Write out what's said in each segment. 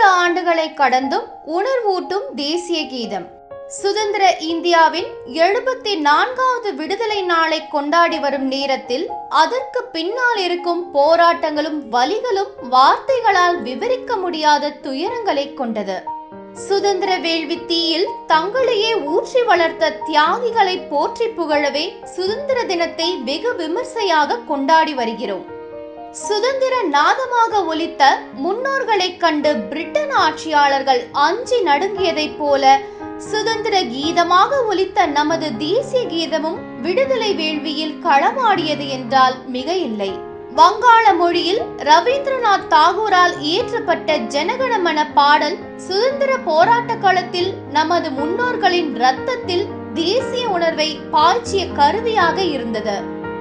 ஆண்டுகளை கடந்தும் உணர்வூட்டும் தேசிய கீதம் சுதந்திர இந்தியாவின் எழுபத்தி நான்காவது விடுதலை நாளை கொண்டாடி வரும் நேரத்தில் அதற்கு பின்னால் இருக்கும் போராட்டங்களும் வலிகளும் வார்த்தைகளால் விவரிக்க முடியாத துயரங்களை கொண்டது சுதந்திர வேள்வி தீயில் தங்களையே ஊற்றி வளர்த்த தியாகிகளை போற்றி புகழவே சுதந்திர தினத்தை வெகு விமர்சையாக கொண்டாடி வருகிறோம் சுதந்திர நாதமாக ஒலித்த முன்னோர்களைக் கண்டு பிரிட்டன் ஆட்சியாளர்கள் அஞ்சி நடுங்கியதைப் போல சுதந்திர கீதமாக ஒலித்த நமது தேசிய கீதமும் விடுதலை வேள்வியில் களமாடியது என்றால் மிக இல்லை வங்காள மொழியில் ரவீந்திரநாத் தாகூரால் இயற்றப்பட்ட ஜனகணமன பாடல் சுதந்திர போராட்ட களத்தில் நமது முன்னோர்களின் இரத்தத்தில் தேசிய உணர்வை பாய்ச்சிய கருவியாக இருந்தது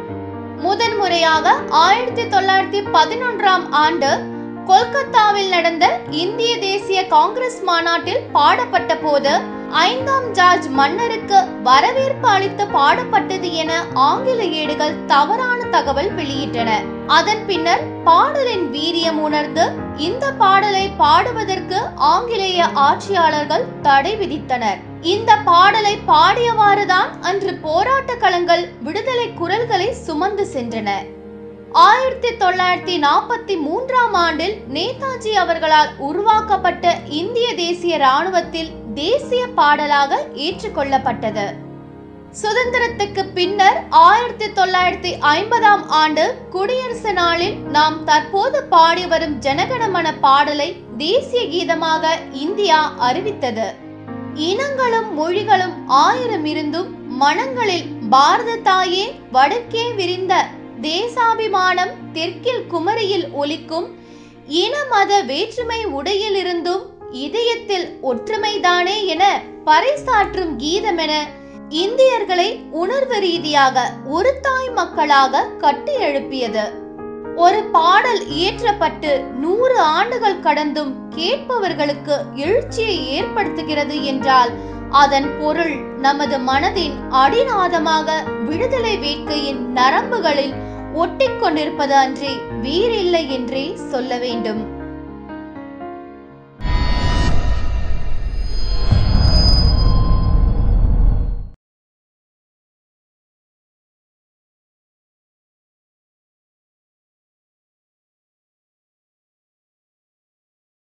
முதன்முறையாக ஆயிரத்தி தொள்ளாயிரத்தி பதினொன்றாம் ஆண்டு கொல்கத்தாவில் நடந்த இந்திய தேசிய காங்கிரஸ் மாநாட்டில் பாடப்பட்ட போது ஐந்தாம் ஜார்ஜ் மன்னருக்கு வரவேற்பு அளித்து பாடப்பட்டது என ஆங்கில ஏடுகள் தவறான தகவல் வெளியிட்டன அதன் பின்னர் பாடலின் வீரியம் உணர்ந்து இந்த பாடலை பாடுவதற்கு ஆங்கிலேய ஆட்சியாளர்கள் தடை விதித்தனர் இந்த பாடலை பாடியவாறுதான் அன்று போராட்ட களங்கள் விடுதலை குரல்களை சுமந்து சென்றன ஆயிரத்தி தொள்ளாயிரத்தி நாற்பத்தி மூன்றாம் ஆண்டில் நேதாஜி அவர்களால் உருவாக்கப்பட்ட இந்திய தேசிய ராணுவத்தில் தேசிய பாடலாக ஏற்றுக்கொள்ளப்பட்டது சுதந்திரத்துக்கு பின்னர் ஆயிரத்தி தொள்ளாயிரத்தி ஐம்பதாம் ஆண்டு குடியரசு நாளில் நாம் தற்போது பாடி வரும் ஜனகணமன பாடலை தேசிய கீதமாக இந்தியா அறிவித்தது இனங்களும் மொழிகளும் ஆயிரம் இருந்தும் மனங்களில் பாரத தாயே வடக்கே விரிந்த தேசாபிமானம் தெற்கில் குமரியில் ஒலிக்கும் இன மத வேற்றுமை உடையிலிருந்தும் இதயத்தில் ஒற்றுமைதானே என பறைசாற்றும் கீதமென இந்தியர்களை உணர்வு ரீதியாக ஒரு தாய் மக்களாக கட்டி எழுப்பியது ஒரு பாடல் இயற்றப்பட்டு நூறு ஆண்டுகள் கடந்தும் கேட்பவர்களுக்கு எழுச்சியை ஏற்படுத்துகிறது என்றால் அதன் பொருள் நமது மனதின் அடிநாதமாக விடுதலை வேட்கையின் நரம்புகளில் ஒட்டிக்கொண்டிருப்பது அன்றி வேறில்லை என்றே சொல்ல வேண்டும்